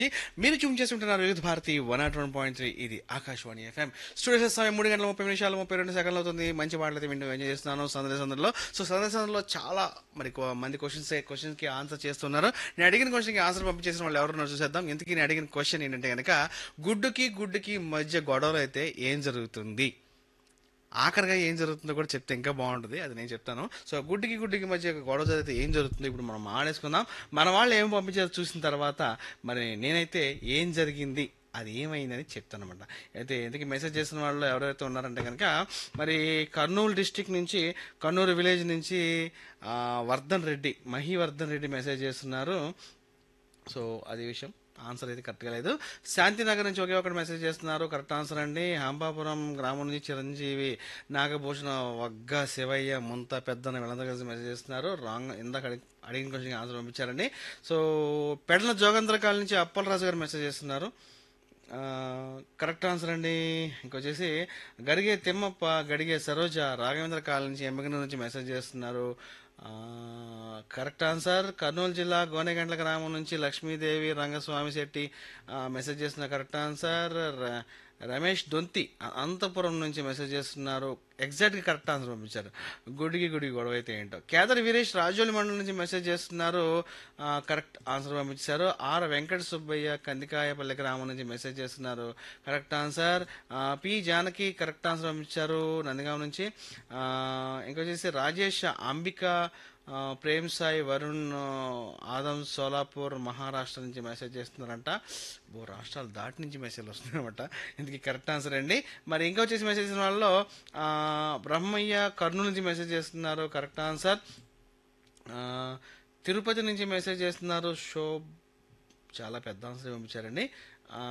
మీరు చూమ్ చేస్తుంటున్నారు Vividh Bharati one nought one point three ఇది ఆకాశవాణి ఎఫ్ఎం స్టూడియో సమయం మూడు గంటల ముప్పై నిమిషాలు ముప్పై రెండు సెకండ్లు అవుతుంది మంచి పాటలు అయితే వింటూ ఎంజాయ్ చేస్తున్నాను సందర్శ సందర్లో సో సందర్శ సందర్లో చాలా మరి కొ- మంది క్వశ్చన్స్ క్వశ్చన్స్ కి ఆన్సర్ చేస్తున్నారు నేను అడిగిన క్వశ్చన్ కి ఆన్సర్ పంపించేసిన వాళ్ళు ఎవరున్నారో చూసేద్దాం ఇంతకీ నేను అడిగిన క్వశ్చన్ ఏంటంటే కనుక గుడ్డుకి గుడ్డుకి మధ్య గొడవలు అయితే ఏం జరుగుతుంది ఆఖరిగా ఏం జరుగుతుందో కూడా చెప్తే ఇంకా బాగుంటుంది అది నేను చెప్తాను సో గుడ్డికి గుడ్డికి మధ్య గొడవ జరిగితే ఏం జరుగుతుంది ఇప్పుడు మనం ఆడేసుకుందాం మన వాళ్ళు ఏం పంపించారో చూసిన తర్వాత మరి నేనైతే ఏం జరిగింది అది ఏమైందని చెప్తాను అనమాట అయితే ఎందుకు మెసేజ్ చేసిన వాళ్ళు ఎవరైతే ఉన్నారంటే కనుక మరి కర్నూలు డిస్టిక్ నుంచి కర్నూలు విలేజ్ నుంచి ఆ, వర్ధన్ రెడ్డి మహి వర్ధన్ రెడ్డి మెసేజ్ చేస్తున్నారు సో అది విషయం ఆన్సర్ అయితే కరెక్ట్గా లేదు శాంతినగర్ నుంచి ఒకే ఒకటి మెసేజ్ చేస్తున్నారు కరెక్ట్ ఆన్సర్ అండి హంపాపురం గ్రామం నుంచి చిరంజీవి నాగభూషణ వగ్గ శివయ్య ముంత పెద్దన వీళ్ళందరూ కలిసి మెసేజ్ చేస్తున్నారు రాంగ్ ఇందాక అడిగి అడిగిన క్వశ్చన్ ఆన్సర్ పంపించారండి సో పెడల జోగంధ్ర కాల నుంచి అప్పలరాజు గారు మెసేజ్ చేస్తున్నారు ఆ, కరెక్ట్ ఆన్సర్ అండి ఇంకొచ్చేసి గడిగే తిమ్మప్ప గడిగే సరోజ రాఘవేంద్ర కాలనీ నుంచి ఎమ్మగనూరు నుంచి మెసేజ్ చేస్తున్నారు ఆ, కరెక్ట్ ఆన్సర్ కర్నూలు జిల్లా గోనెగండ్ల గ్రామం నుంచి లక్ష్మీదేవి రంగస్వామి శెట్టి ఆ, మెసేజ్ చేస్తున్న కరెక్ట్ ఆన్సర్ ర- రమేష్ దొంతి అ- అనంతపురం నుంచి మెసేజ్ చేస్తున్నారు ఎగ్జాక్ట్గా కరెక్ట్ ఆన్సర్ పంపించారు గుడికి గుడికి గొడవ అయితే ఏంటో కేదర్ వీరేష్ రాజోలి మండలం నుంచి మెసేజ్ చేస్తున్నారు ఆ, కరెక్ట్ ఆన్సర్ పంపించారు ఆర్ వెంకట సుబ్బయ్య కందికాయపల్లి గ్రామం నుంచి మెసేజ్ చేస్తున్నారు కరెక్ట్ ఆన్సర్ ఆ, పి జానకి కరెక్ట్ ఆన్సర్ పంపించారు నందిగాం నుంచి ఆ, ఇంకొచ్చేసి రాజేష్ అంబిక ఆ, ప్రేమ్ సాయి వరుణ్ ఆ, ఆదం సోలాపూర్ మహారాష్ట్ర నుంచి మెసేజ్ చేస్తున్నారంట ఓ రాష్ట్రాలు దాటి నుంచి మెసేజ్ వస్తున్నాయన్నమాట ఇందుకు కరెక్ట్ ఆన్సర్ అండి మరి ఇంకా వచ్చేసి మెసేజ్ చేసిన వాళ్ళలో ఆ, బ్రహ్మయ్య కర్నూలు నుంచి మెసేజ్ చేస్తున్నారు కరెక్ట్ ఆన్సర్ ఆ, తిరుపతి నుంచి మెసేజ్ చేస్తున్నారు షో చాలా పెద్ద ఆన్సర్ పంపించారండి ఆ,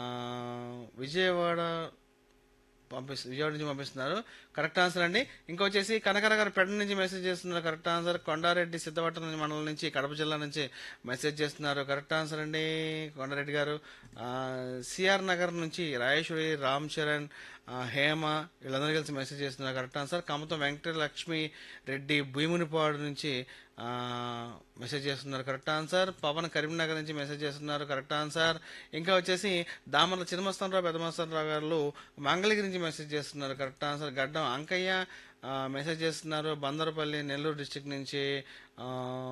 విజయవాడ పంపిస్తు విజయవాడ నుంచి పంపిస్తున్నారు కరెక్ట్ ఆన్సర్ అండి ఇంకా వచ్చేసి కనకర గారు పెడ నుంచి మెసేజ్ చేస్తున్నారు కరెక్ట్ ఆన్సర్ కొండారెడ్డి సిద్ధపట్నం నుంచి మండలం నుంచి కడప జిల్లా నుంచి మెసేజ్ చేస్తున్నారు కరెక్ట్ ఆన్సర్ అండి కొండారెడ్డి గారు ఆ, సిఆర్ నగర్ నుంచి రాయేశ్వరి రామ్ చరణ్ ఆ, హేమ వీళ్ళందరూ కలిసి మెసేజ్ చేస్తున్నారు కరెక్ట్ ఆన్సర్ కమతం వెంకట లక్ష్మి రెడ్డి భూమునిపాడు నుంచి ఆ, మెసేజ్ చేస్తున్నారు కరెక్ట్ ఆన్సర్ పవన్ కరీంనగర్ నుంచి మెసేజ్ చేస్తున్నారు కరెక్ట్ ఆన్సర్ ఇంకా వచ్చేసి దామర్ల చిన్నమస్తానరావు పెద్దమస్తానరావు గారు మంగళగిరి నుంచి మెసేజ్ చేస్తున్నారు కరెక్ట్ ఆన్సర్ గడ్డం అంకయ్య ఆ, మెసేజ్ చేస్తున్నారు బందరపల్లి నెల్లూరు డిస్టిక్ నుంచి ఆ,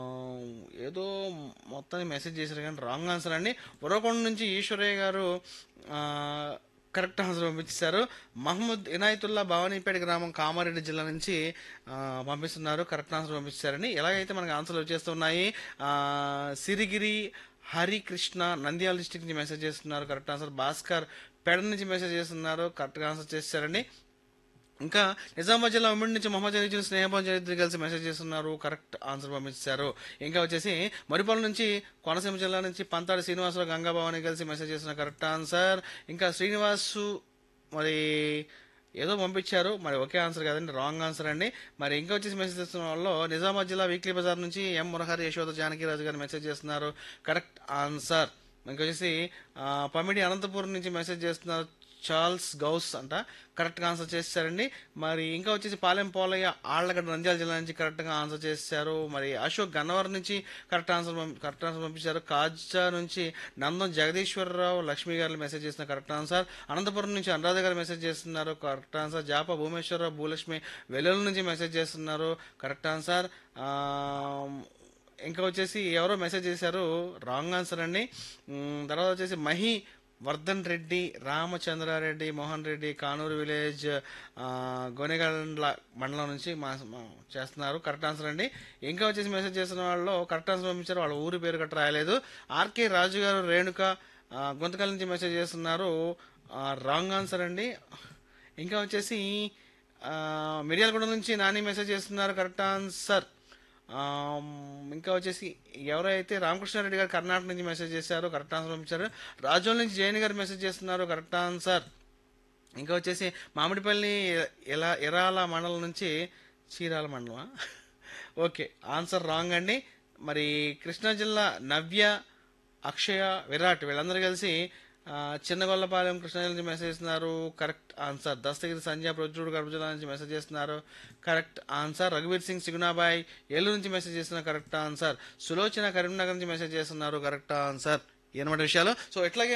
ఏదో మొత్తాన్ని మెసేజ్ చేశారు కానీ రాంగ్ ఆన్సర్ అండి ఉరవకొండ నుంచి ఈశ్వరయ్య గారు ఆ, కరెక్ట్ ఆన్సర్ పంపించారు మహమ్మద్ ఇనాయతుల్లా భవానీపేట గ్రామం కామారెడ్డి జిల్లా నుంచి ఆ, పంపిస్తున్నారు కరెక్ట్ ఆన్సర్ పంపించారని ఎలాగైతే మనకు ఆన్సర్లు వచ్చేస్తున్నాయి ఆ, Sirigiri Harikrishna Nandyal district message message చేస్తున్నారు కరెక్ట్ ఆన్సర్ భాస్కర్ పెడ నుంచి మెసేజ్ చేస్తున్నారు కరెక్ట్గా ఆన్సర్ చేశారండి ఇంకా నిజామాబాద్ జిల్లా ఉమ్మడి నుంచి మొహమ్మద్ జరీజున్ స్నేహభవన్ చరిత్ర కలిసి మెసేజ్ చేస్తున్నారు కరెక్ట్ ఆన్సర్ పంపించారు ఇంకా వచ్చేసి మరిపాల నుంచి కోనసీమ జిల్లా నుంచి పంతాడి శ్రీనివాసరావు గంగాభవాని కలిసి మెసేజ్ చేస్తున్న కరెక్ట్ ఆన్సర్ ఇంకా శ్రీనివాసు మరి ఏదో పంపించారు మరి ఒకే ఆన్సర్ కాదండి రాంగ్ ఆన్సర్ అండి మరి ఇంకా వచ్చేసి మెసేజ్ చేస్తున్న వాళ్ళు నిజామాబాద్ జిల్లా వీక్లీ బజార్ నుంచి ఎం మురహరి యశోద జానకిరాజు గారు మెసేజ్ చేస్తున్నారు కరెక్ట్ ఆన్సర్ ఇంకా వచ్చేసి ఆ, పమిడి అనంతపురం నుంచి మెసేజ్ చేస్తున్నారు చార్ల్స్ గౌస్ అంట కరెక్ట్గా ఆన్సర్ చేశారండి మరి ఇంకా వచ్చేసి పాలెం పోలయ్య ఆళ్లగడ్డ నంద్యాల జిల్లా నుంచి కరెక్ట్గా ఆన్సర్ చేశారు మరి అశోక్ గన్నవరం నుంచి కరెక్ట్ ఆన్సర్ పంపి- కరెక్ట్ ఆన్సర్ పంపించారు కాజా నుంచి నందం జగదీశ్వరరావు లక్ష్మి గారు మెసేజ్ చేసిన కరెక్ట్ ఆన్సర్ అనంతపురం నుంచి అనురాధ గారు మెసేజ్ చేస్తున్నారు కరెక్ట్ ఆన్సర్ జాప భూమేశ్వరరావు భూలక్ష్మి వెల్లుల్లి నుంచి మెసేజ్ చేస్తున్నారు కరెక్ట్ ఆన్సర్ ఆ, ఇంకా వచ్చేసి ఎవరో మెసేజ్ చేశారు రాంగ్ ఆన్సర్ అండి మ్, తర్వాత వచ్చేసి మహి వర్ధన్ రెడ్డి రామచంద్రారెడ్డి మోహన్ రెడ్డి కానూరు విలేజ్ ఆ, గోనెగండ్ల మండలం నుంచి మా మా చేస్తున్నారు కరెక్ట్ ఆన్సర్ అండి ఇంకా వచ్చేసి మెసేజ్ చేస్తున్న వాళ్ళు కరెక్ట్ ఆన్సర్ పంపించారు వాళ్ళ ఊరి పేరు గట్రా రాయలేదు ఆర్కే రాజు గారు రేణుక ఆ, గుంతకల్ నుంచి మెసేజ్ చేస్తున్నారు రాంగ్ ఆన్సర్ అండి ఇంకా వచ్చేసి ఆ, మిర్యాలగూడ నుంచి నాని మెసేజ్ చేస్తున్నారు కరెక్ట్ ఆన్సర్ ఆమ్, ఇంకా వచ్చేసి ఎవరైతే రామకృష్ణారెడ్డి గారు కర్ణాటక నుంచి మెసేజ్ చేశారు కరెక్ట్ ఆన్సర్ పంపించారు రాజోల్ నుంచి జైన్ గారు మెసేజ్ చేస్తున్నారు కరెక్ట్ ఆన్సర్ ఇంకా వచ్చేసి మామిడిపల్లి ఎలా ఎరాల మండలం నుంచి చీరాల మండలమా ఓకే ఆన్సర్ రాంగ్ అండి మరి కృష్ణా జిల్లా నవ్య అక్షయ విరాట్ వీళ్ళందరూ కలిసి ఆ, చిన్నగొల్లపాలెం కృష్ణా జిల్లా నుంచి మెసేజ్ చేస్తున్నారు కరెక్ట్ ఆన్సర్ దస్తగిరి సంజయ్ ప్రొద్దుడు కడప జిల్లా నుంచి మెసేజ్ చేస్తున్నారు కరెక్ట్ ఆన్సర్ రఘువీర్ సింగ్ సిగునాబాయ్ ఏలూరు నుంచి మెసేజ్ చేస్తున్నారు కరెక్ట్ ఆన్సర్ సులోచన కరీంనగర్ నుంచి మెసేజ్ చేస్తున్నారు కరెక్ట్ ఆన్సర్ అనమాట విషయాలు సో ఎట్లాగే